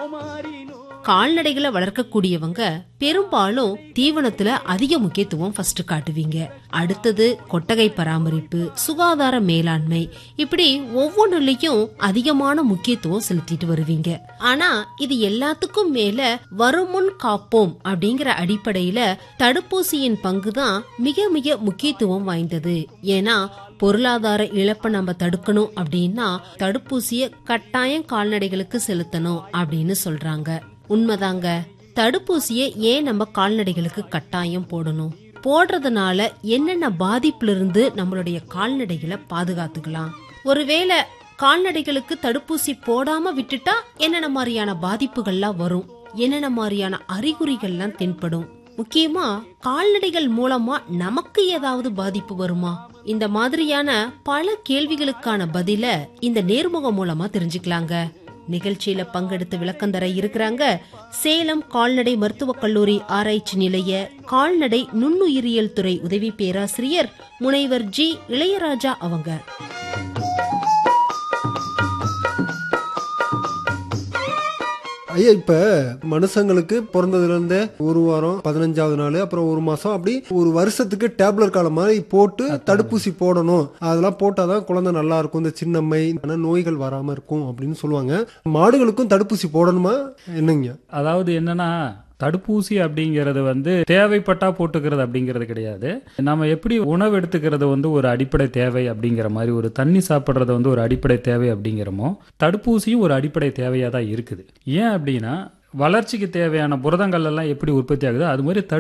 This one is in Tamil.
கால்நடைகளை வளர்க்கக்கூடியவங்க பெரும்பாலும் தீவனத்துல அதிக முக்கியத்துவம் ஃபர்ஸ்ட் காட்டுவீங்க அடுத்தது கொட்டகை பராமரிப்பு சுகாதார மேலாண்மை இப்படி ஒவ்வொன்றுலயும் அதிகமான முக்கியத்துவம் செலுத்திட்டு வருவீங்க ஆனா இது எல்லாத்துக்கும் மேல வருமுன் காப்போம் அப்படிங்கிற அடிப்படையில தடுப்பூசியின் பங்கு தான் மிக மிக முக்கியத்துவம் வாய்ந்தது ஏன்னா பொருளாதார இழப்பை நம்ம தடுக்கணும் அப்படின்னா தடுப்பூசிய கட்டாயம் கால்நடைகளுக்கு செலுத்தணும் அப்படின்னு சொல்றாங்க உண்மைதாங்க தடுப்பூசியை ஏன் நம்ம கால்நடைகளுக்கு கட்டாயம் போடணும் போடுறதுனால என்னென்ன பாதிப்புல இருந்து நம்மளுடைய கால்நடைகளை பாதுகாத்துக்கலாம் ஒருவேளை கால்நடைகளுக்கு தடுப்பூசி போடாம விட்டுட்டா என்னென்ன மாதிரியான பாதிப்புகள்லாம் வரும் என்னென்ன மாதிரியான அறிகுறிகள்லாம் தென்படும் முக்கியமா கால்நடைகள் மூலமா நமக்கு ஏதாவது பாதிப்பு வருமா இந்த மாதிரியான பல கேள்விகளுக்கான பதில இந்த நேர்முகம் மூலமா தெரிஞ்சுக்கலாங்க நிகழ்ச்சியில பங்கெடுத்து விளக்கம் தர இருக்கிறாங்க சேலம் கால்நடை மருத்துவக் கல்லூரி ஆராய்ச்சி நிலைய கால்நடை நுண்ணுயிரியல் துறை உதவி பேராசிரியர் முனைவர் ஜி இளையராஜா அவங்க ஐயா இப்ப மனுஷங்களுக்கு பிறந்ததுல இருந்தே ஒரு வாரம் பதினஞ்சாவது நாள் அப்புறம் ஒரு மாசம் அப்படி ஒரு வருஷத்துக்கு டேப்லெட் காலம் மாதிரி போட்டு தடுப்பூசி போடணும் அதெல்லாம் போட்டாதான் குழந்தை நல்லா இருக்கும் இந்த சின்னம்மை ஆனா நோய்கள் வராம இருக்கும் அப்படின்னு சொல்லுவாங்க மாடுகளுக்கும் தடுப்பூசி போடணுமா என்னங்க அதாவது என்னன்னா தடுப்பூசி அப்படிங்கிறது வந்து தேவைப்பட்டா போட்டுக்கிறது அப்படிங்கிறது கிடையாது நம்ம எப்படி உணவு எடுத்துக்கிறது வந்து ஒரு அடிப்படை தேவை அப்படிங்கிற மாதிரி ஒரு தண்ணி சாப்பிட்றது வந்து ஒரு அடிப்படை தேவை அப்படிங்கிறமோ தடுப்பூசியும் ஒரு அடிப்படை தேவையாக தான் இருக்குது ஏன் அப்படின்னா வளர்ச்சிக்கு தேவையான புரதங்கள் எல்லாம் எப்படி உற்பத்தி ஆகுதோ அது மாதிரி